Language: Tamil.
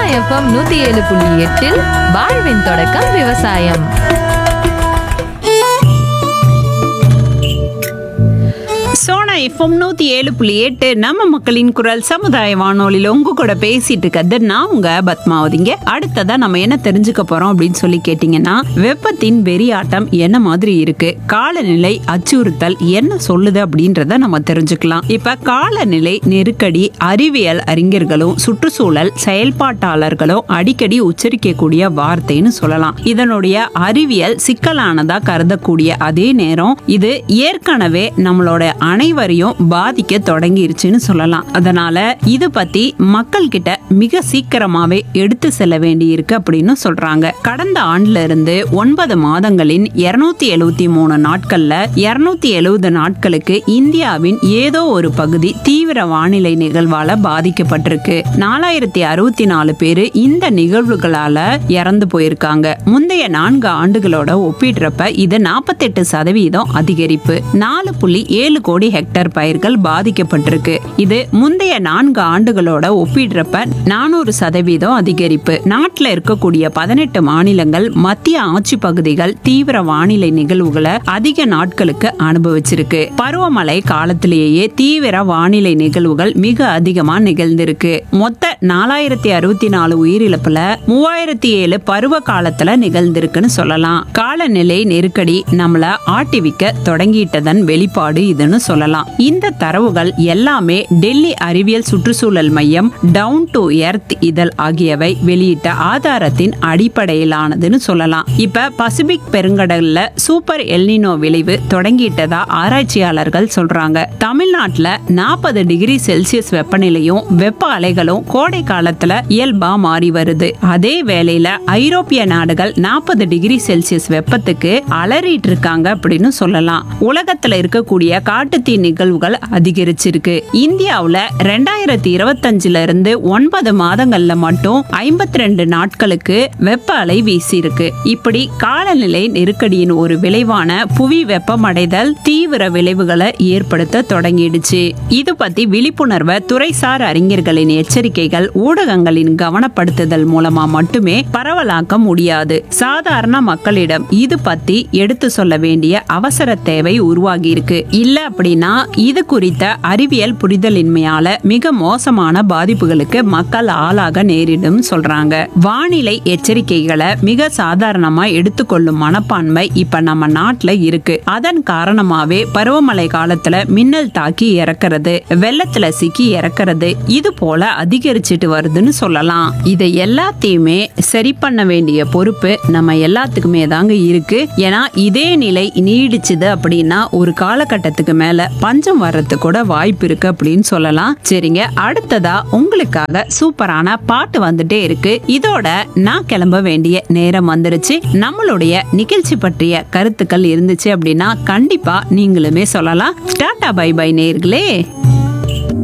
எஃப்எம் நூத்தி ஏழு புள்ளி எட்டில் வாழ்வின் தொடக்கம் விவசாயம் சோனா எஃப்எம் நூத்தி ஏழு புள்ளி எட்டு நம்ம மக்களின் குரல் சமுதாய வானொலியில உங்க கூட பேசிட்டு இருக்கிறது நான் உங்க பத்மாவதிங்க அடுத்ததா நம்ம என்ன தெரிஞ்சுக்க போறோம் அப்படின்னு சொல்லி கேட்டீங்கன்னா வெப்பத்தின் வெறியாட்டம் என்ன மாதிரி இருக்கு காலநிலை அச்சுறுத்தல் என்ன சொல்லுது அப்படின்றத நம்ம தெரிஞ்சுக்கலாம் இப்ப காலநிலை நெருக்கடி அறிவியல் அறிஞர்களும் சுற்றுச்சூழல் செயல்பாட்டாளர்களும் அடிக்கடி உச்சரிக்கக்கூடிய வார்த்தைன்னு சொல்லலாம் இதனுடைய அறிவியல் சிக்கலானதா கருதக்கூடிய அதே நேரம் இது ஏற்கனவே நம்மளோட அனைவரையும் பாதிக்க தொடங்கிருச்சுன்னு சொல்லலாம் அதனால இது பத்தி மக்கள் கிட்ட மிக சீக்கிரமாவே எடுத்து செல்ல வேண்டி இருக்கு அப்படின்னு சொல்றாங்க கடந்த ஆண்டுல இருந்து ஒன்பது மாதங்களின் இருநூத்தி எழுவத்தி மூணு நாட்கள்ல இருநூத்தி எழுபது நாட்களுக்கு இந்தியாவின் ஏதோ ஒரு பகுதி தீவிர வானிலை நிகழ்வால பாதிக்கப்பட்டிருக்கு நாலாயிரத்தி அறுபத்தி நாலு பேரு இந்த நிகழ்வுகளால இறந்து போயிருக்காங்க முந்தைய நான்கு ஆண்டுகளோட ஒப்பிடுறப்ப இது நாற்பத்தெட்டு சதவீதம் அதிகரிப்பு நாலு புள்ளி ஏழு கோடி ஹெக்டேர் பயிர்கள் பாதிக்கப்பட்டிருக்கு இது முந்தைய நான்கு ஆண்டுகளோட ஒப்பிடுறப்ப நானூறு சதவீதம் அதிகரிப்பு நாட்டுல இருக்கக்கூடிய பதினெட்டு மாநிலங்கள் மத்திய ஆட்சி பகுதிகள் தீவிர வானிலை நிகழ்வுகளை அதிக நாட்களுக்கு அனுபவிச்சிருக்கு பருவமழை காலத்திலேயே தீவிர வானிலை நிகழ்வுகள் மிக அதிகமா நிகழ்ந்திருக்கு மொத்த நாலாயிரத்தி அறுபத்தி நாலு உயிரிழப்புல மூவாயிரத்தி ஏழு பருவ காலத்துல நிகழ்ந்திருக்குன்னு சொல்லலாம் காலநிலை நெருக்கடி நம்மள ஆட்டிவிக்க தொடங்கிட்டதன் வெளிப்பாடு இதுன்னு சொல்லலாம் இந்த தரவுகள் எல்லாமே டெல்லி அறிவியல் சுற்றுச்சூழல் மையம் டவுன் டு எர்த் இதழ் ஆகியவை வெளியிட்ட ஆதாரத்தின் அடிப்படையிலானதுன்னு சொல்லலாம் இப்ப பசிபிக் பெருங்கடல்ல சூப்பர் எல்னினோ விளைவு தொடங்கிட்டதா ஆராய்ச்சியாளர்கள் சொல்றாங்க தமிழ்நாட்டுல நாற்பது டிகிரி செல்சியஸ் வெப்பநிலையும் வெப்ப அலைகளும் கோடை காலத்துல இயல்பா மாறி வருது அதே வேளையில ஐரோப்பிய நாடுகள் நாற்பது டிகிரி செல்சியஸ் வெப்பத்துக்கு அலறிட்டு இருக்காங்க அப்படின்னு சொல்லலாம் உலகத்துல இருக்கக்கூடிய காட்டுத்தீ நிகழ்வுகள் அதிகரிச்சிருக்கு இந்தியாவுல ரெண்டாயிரத்தி இருபத்தஞ்சுல இருந்து ஒன்பது மாதங்கள்ல மட்டும் ஐம்பத்தி ரெண்டு நாட்களுக்கு வெப்ப அலை வீசியிருக்கு இப்படி காலநிலை நெருக்கடியின் ஒரு விளைவான புவி வெப்பமடைதல் தீவிர விளைவுகளை ஏற்படுத்த தொடங்கிடுச்சு இது பத்தி விழிப்புணர்வை துறைசார் அறிஞர்களின் எச்சரிக்கைகள் ஊடகங்களின் கவனப்படுத்துதல் மூலமா மட்டுமே பரவலாக்க முடியாது சாதாரண மக்களிடம் இது பத்தி எடுத்து சொல்ல வேண்டிய அவசர தேவை உருவாகி இருக்கு இல்ல அப்படின்னா இது குறித்த அறிவியல் புரிதலின்மையால மிக மோசமான பாதிப்புகளுக்கு மக்கள் ஆளாக நேரிடும் சொல்றாங்க வானிலை எச்சரிக்கைகளை மிக சாதாரணமா எடுத்துக்கொள்ளும் மனப்பான்மை இப்ப நம்ம நாட்டுல இருக்கு அதன் காரணமாவே பருவமழை காலத்துல மின்னல் தாக்கி இறக்குறது வெள்ளத்துல சிக்கி இறக்குறது இது போல அதிகரிச்சிட்டு வருதுன்னு சொல்லலாம் இதை எல்லாத்தையுமே சரி பண்ண வேண்டிய பொறுப்பு நம்ம எல்லாத்துக்குமே தாங்க இருக்கு ஏன்னா இதே நிலை நீடிச்சுது அப்படின்னா ஒரு காலகட்டத்துக்கு மேல பஞ்சம் வர்றதுக்கு கூட வாய்ப்பு இருக்கு அப்படின்னு சொல்லலாம் சரிங்க அடுத்ததா உங்களுக்காக சூப்பரான பாட்டு வந்துட்டே இருக்கு இதோட நான் கிளம்ப வேண்டிய நேரம் வந்துருச்சு நம்மளுடைய நிகழ்ச்சி பற்றிய கருத்துக்கள் இருந்துச்சு அப்படின்னா கண்டிப்பா நீங்களுமே சொல்லலாம் டாடா பை பை நேர்களே